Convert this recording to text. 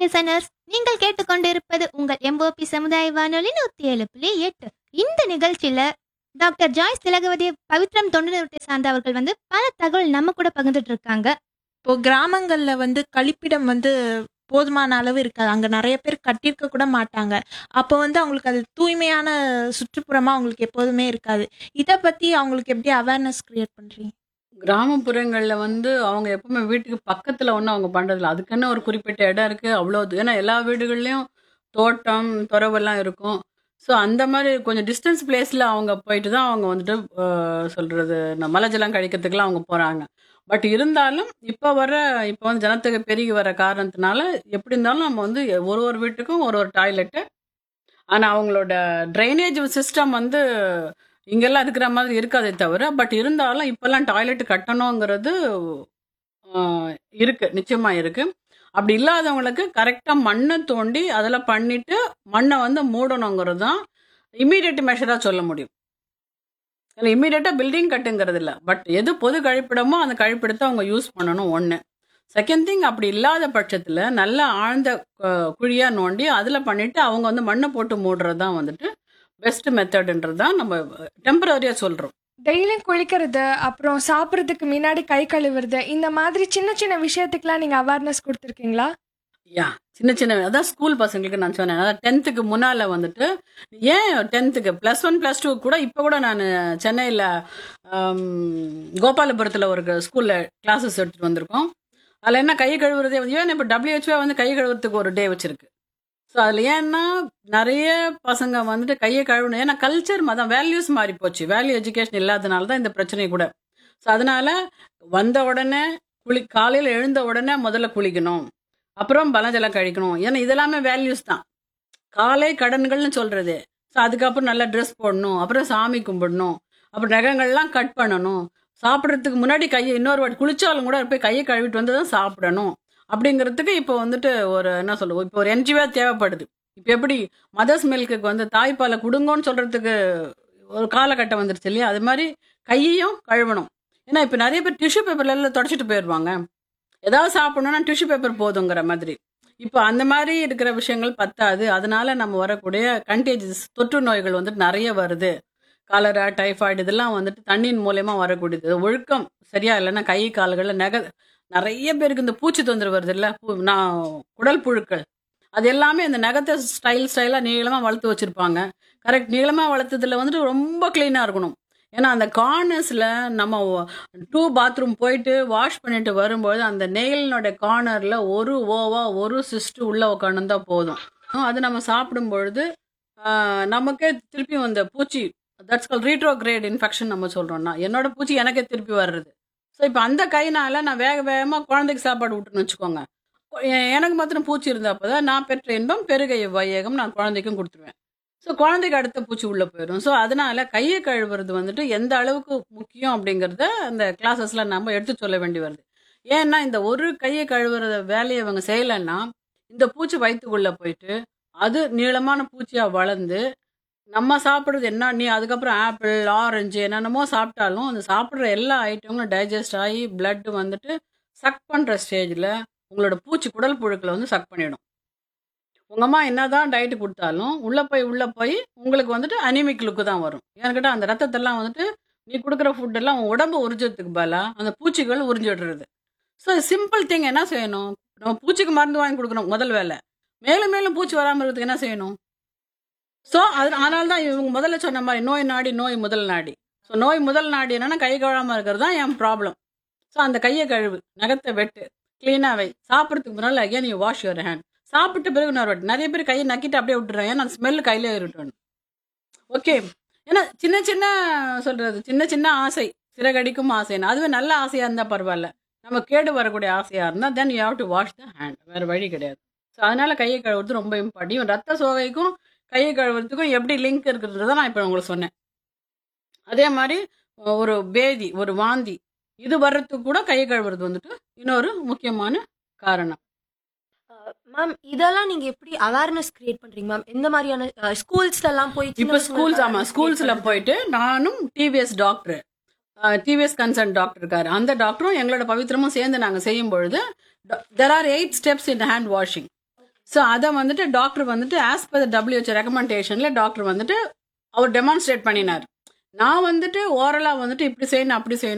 Listeners நீங்கள் கேட்டுக்கொண்டிருப்பது உங்கள் எம்போபி சமுதாய வானொலி நூத்தி ஏழு புள்ளி எட்டு இந்த நிகழ்ச்சியில டாக்டர் ஜாய்ஸ் திலகவதி பவித்ரம் தொண்டு நிறுவனத்தை சார்ந்தவர்கள் வந்து பல தகவல் நம்ம கூட பகிர்ந்துட்டு இருக்காங்க இப்போ கிராமங்கள்ல வந்து கழிப்பிடம் வந்து போதுமான அளவு இருக்காது அங்க நிறைய பேர் கட்டியிருக்க கூட மாட்டாங்க அப்போ வந்து அவங்களுக்கு அது தூய்மையான சுற்றுப்புறமா அவங்களுக்கு எப்போதுமே இருக்காது இதை பத்தி அவங்களுக்கு எப்படி அவேர்னஸ் கிரியேட் பண்றீங்க கிராமப்புறங்கள்ல வந்து அவங்க எப்பவுமே வீட்டுக்கு பக்கத்துல ஒன்றும் அவங்க பண்றதில்ல அதுக்குன்னு ஒரு குறிப்பிட்ட இடம் இருக்கு அவ்வளோ இது. ஏன்னா எல்லா வீடுகள்லயும் தோட்டம் துறவெல்லாம் இருக்கும் ஸோ அந்த மாதிரி கொஞ்சம் டிஸ்டன்ஸ் பிளேஸ்ல அவங்க போயிட்டு தான் அவங்க வந்துட்டு ஆஹ், சொல்றது இந்த மலை ஜலம் கழிக்கிறதுக்குலாம் அவங்க போறாங்க பட் இருந்தாலும் இப்போ வர இப்போ வந்து ஜனத்தொகை பெருகி வர காரணத்தினால எப்படி இருந்தாலும் நம்ம வந்து ஒரு ஒரு வீட்டுக்கும் ஒரு ஒரு டாய்லெட்டு ஆனால் அவங்களோட ட்ரைனேஜ் சிஸ்டம் வந்து இங்கெல்லாம் இருக்கிற மாதிரி இருக்காதே தவிர பட் இருந்தாலும் இப்போல்லாம் டாய்லெட் கட்டணுங்கிறது ஆஹ், இருக்கு நிச்சயமா இருக்கு அப்படி இல்லாதவங்களுக்கு கரெக்டாக மண்ணை தோண்டி அதில் பண்ணிட்டு மண்ணை வந்து மூடணுங்கிறது தான் இம்மீடியட் மெஷராக சொல்ல முடியும் இல்லை இம்மீடியட்டாக பில்டிங் கட்டுங்கிறது இல்லை பட் எது பொது கழிப்பிடமோ அந்த கழிப்பிடத்தை அவங்க யூஸ் பண்ணணும் ஒன்று செகண்ட் திங் அப்படி இல்லாத பட்சத்தில் நல்ல ஆழ்ந்த அஹ், குழியா நோண்டி அதில் பண்ணிட்டு அவங்க வந்து மண்ணை போட்டு மூடுறது தான் வந்துட்டு பெஸ்ட் மெத்தட்ன்றது தான் நம்ம டெம்பரரியாக சொல்கிறோம் டெய்லியும் குளிக்கிறது அப்புறம் சாப்பிட்றதுக்கு முன்னாடி கை கழுவுறது இந்த மாதிரி சின்ன சின்ன விஷயத்துக்குலாம் நீங்கள் அவேர்னஸ் கொடுத்துருக்கீங்களா யா சின்ன சின்ன அதான் ஸ்கூல் பசங்களுக்கு நான் சொன்னேன் அதாவது டென்த்துக்கு முன்னால் வந்துட்டு ஏன் டென்த்துக்கு ப்ளஸ் ஒன் ப்ளஸ் டூ கூட இப்போ கூட நான் சென்னையில் கோபாலபுரத்தில் ஒரு ஸ்கூலில் கிளாஸஸ் எடுத்துகிட்டு வந்திருக்கோம் அதில் என்ன கை கழுவுறதே வந்து ஏன் இப்போ டபிள்யூஹெச்ஓ வந்து கை கழுவுறதுக்கு ஒரு டே வச்சிருக்கு ஸோ அதில் ஏன்னா நிறைய பசங்க வந்துட்டு கையை கழுவணும் ஏன்னா கல்ச்சர் மதம் வேல்யூஸ் மாறி போச்சு வேல்யூ எஜுகேஷன் இல்லாதனால தான் இந்த பிரச்சனை கூட ஸோ அதனால வந்த உடனே குளி காலையில் எழுந்த உடனே முதல்ல குளிக்கணும் அப்புறம் பலஜலம் கழிக்கணும் ஏன்னா இதெல்லாமே வேல்யூஸ் தான் காலை கடன்கள்னு சொல்றது ஸோ அதுக்கப்புறம் நல்லா ட்ரெஸ் போடணும் அப்புறம் சாமி கும்பிடணும் அப்புறம் நகங்கள்லாம் கட் பண்ணணும் சாப்பிட்றதுக்கு முன்னாடி கையை இன்னொரு வாட்டி குளிச்சாலும் கூட போய் கையை கழுவிட்டு வந்து தான் சாப்பிடணும் அப்படிங்கிறதுக்கு இப்போ வந்துட்டு ஒரு என்ன சொல்லுவோம் இப்போ ஒரு என்ஜிஓ தேவைப்படுது இப்போ எப்படி மதர்ஸ் மில்க்குக்கு வந்து தாய்ப்பாலை கொடுங்கன்னு சொல்றதுக்கு ஒரு காலகட்டம் வந்துருச்சு இல்லையா அது மாதிரி கையையும் கழுவணும் ஏன்னா இப்போ நிறைய பேர் டிஷ்யூ பேப்பர்ல எல்லாம் தொடச்சிட்டு போயிடுவாங்க ஏதாவது சாப்பிடணும்னா டிஷ்யூ பேப்பர் போதுங்கிற மாதிரி இப்போ அந்த மாதிரி இருக்கிற விஷயங்கள் பத்தாது அதனால நம்ம வரக்கூடிய கண்டேஜஸ் தொற்று நோய்கள் வந்துட்டு நிறைய வருது காலரா டைஃபாய்டு இதெல்லாம் வந்துட்டு தண்ணியின் மூலயமா வரக்கூடியது ஒழுக்கம் சரியா இல்லைன்னா கை கால்களில் நெக நிறைய பேருக்கு இந்த பூச்சி தொந்தரவு வருது இல்லை நான் குடல் புழுக்கள் அது எல்லாமே இந்த நகத்தை ஸ்டைல் ஸ்டைலாக நீளமாக வளர்த்து வச்சுருப்பாங்க கரெக்ட் நீளமாக வளர்த்ததுல வந்துட்டு ரொம்ப க்ளீனாக இருக்கணும் ஏன்னா அந்த கார்னர்ஸில் நம்ம டூ பாத்ரூம் போயிட்டு வாஷ் பண்ணிட்டு வரும்போது அந்த நெயிலினோட கார்னரில் ஒரு ஓவா ஒரு சிஸ்ட் உள்ளே உட்காந்து போதும் அது நம்ம சாப்பிடும் பொழுது ஆஹ், நமக்கே திருப்பியும் அந்த பூச்சி தட்ஸ் கால் ரீட்ரோகிரேட் இன்ஃபெக்ஷன் நம்ம சொல்கிறோம்னா என்னோட பூச்சி எனக்கே திருப்பி வர்றது ஸோ இப்போ அந்த கைனால நான் வேக வேகமாக குழந்தைக்கு சாப்பாடு விட்டுன்னு வச்சுக்கோங்க எ- எனக்கு மாத்திரம் பூச்சி இருந்தப்போ தான் நான் பெற்ற இன்பம் பெருகை வையகம் நான் குழந்தைக்கும் கொடுத்துருவேன் ஸோ குழந்தைக்கு அடுத்த பூச்சி உள்ளே போயிடும் ஸோ அதனால கையை கழுவுறது வந்துட்டு எந்த அளவுக்கு முக்கியம் அப்படிங்கிறத அந்த கிளாஸஸ்ல நம்ம எடுத்து சொல்ல வேண்டி வருது ஏன்னா இந்த ஒரு கையை கழுவுறத வேலையை இவங்க செய்யலைன்னா இந்த பூச்சி வயிற்றுக்குள்ளே போயிட்டு அது நீளமான பூச்சியாக வளர்ந்து நம்ம சாப்பிட்றது என்ன நீ அதுக்கப்புறம் ஆப்பிள் ஆரஞ்சு என்னென்னமோ சாப்பிட்டாலும் அந்த சாப்பிட்ற எல்லா ஐட்டங்களும் டைஜஸ்ட் ஆகி blood வந்துட்டு சக் பண்ணுற ஸ்டேஜில் உங்களோட பூச்சி குடல் புழுக்களை வந்து சக் பண்ணிடும் உங்கள் அம்மா என்னதான் டயட்டு கொடுத்தாலும் உள்ளே போய் உள்ளே போய் உங்களுக்கு வந்துட்டு அனிமிக் லுக்கு தான் வரும் ஏன்னு அந்த ரத்தத்தெல்லாம் வந்துட்டு நீ கொடுக்குற ஃபுட்டெல்லாம் உன் உடம்பு உறிஞ்சதுக்கு பதிலாக அந்த பூச்சிகள் உறிஞ்சிடுறது ஸோ சிம்பிள் திங் என்ன செய்யணும் நம்ம பூச்சிக்கு மருந்து வாங்கி கொடுக்கணும் முதல் வேலை மேலும் மேலும் பூச்சி வராமல் இருக்கிறதுக்கு என்ன செய்யணும் ஸோ அது அதனால தான் இவங்க முதல்ல சொன்ன மாதிரி நோய் நாடி நோய் முதல் நாடி ஸோ நோய் முதல் நாடி என்னன்னா கை கழுவாமல் இருக்கிறது தான் என் ப்ராப்ளம் ஸோ அந்த கையை கழுவு நகத்தை வெட்டு க்ளீனாக வை சாப்பிட்றதுக்கு முன்னால் again you wash your hand சாப்பிட்ட பிறகு இன்னொரு வாட்டி நிறைய பேர் கையை நக்கிட்டு அப்படியே விட்டுறாங்க ஏன்னா ஸ்மெல் கையிலே இருக்கட்டும் ஓகே ஏன்னா சின்ன சின்ன சொல்றது சின்ன சின்ன ஆசை சிறகடிக்கும் ஆசைன்னு அதுவே நல்ல ஆசையா இருந்தா பரவாயில்ல நம்ம கேடு வரக்கூடிய ஆசையா இருந்தா then you have to wash the hand வேற வழி கிடையாது ஸோ அதனால கையை கழுவுறது ரொம்ப இம்பார்ட்டன் ரத்த சோகைக்கும் கையை கழுவுறதுக்கும் எப்படி லிங்க் இருக்கிறது தான் நான் இப்போ உங்களுக்கு சொன்னேன் அதே மாதிரி ஒரு பேதி ஒரு வாந்தி இது வர்றதுக்கு கூட கையை கழுவுறது வந்துட்டு இன்னொரு முக்கியமான காரணம் மேம் இதெல்லாம் நீங்க எப்படி அவேர்னஸ் கிரியேட் பண்றீங்க மேம் எந்த மாதிரியான ஸ்கூல்ஸ்ல எல்லாம் போய் சின்ன இப்போ பசங்களுக்கு ஸ்கூல்ஸ் ஆமா awareness ஸ்கூல்ஸ்ல create பண்றது. போயிட்டு நானும் TVS doctor TVS concern doctor இருக்காரு அந்த டாக்டரும் எங்களோட பவித்திரமும் சேர்ந்து நாங்கள் செய்யும் பொழுது there are eight steps in hand washing so அதை வந்துட்டு டாக்டர் வந்துட்டு ஆஸ் பர் டபிள்யூஹெச் ரெக்கமெண்டேஷன்ல டாக்டர் வந்துட்டு அவர் டெமான்ஸ்ட்ரேட் பண்ணினார் நான் வந்துட்டு ஓரலா வந்துட்டு இப்படி செய்யணும் அப்படி செய்யணும்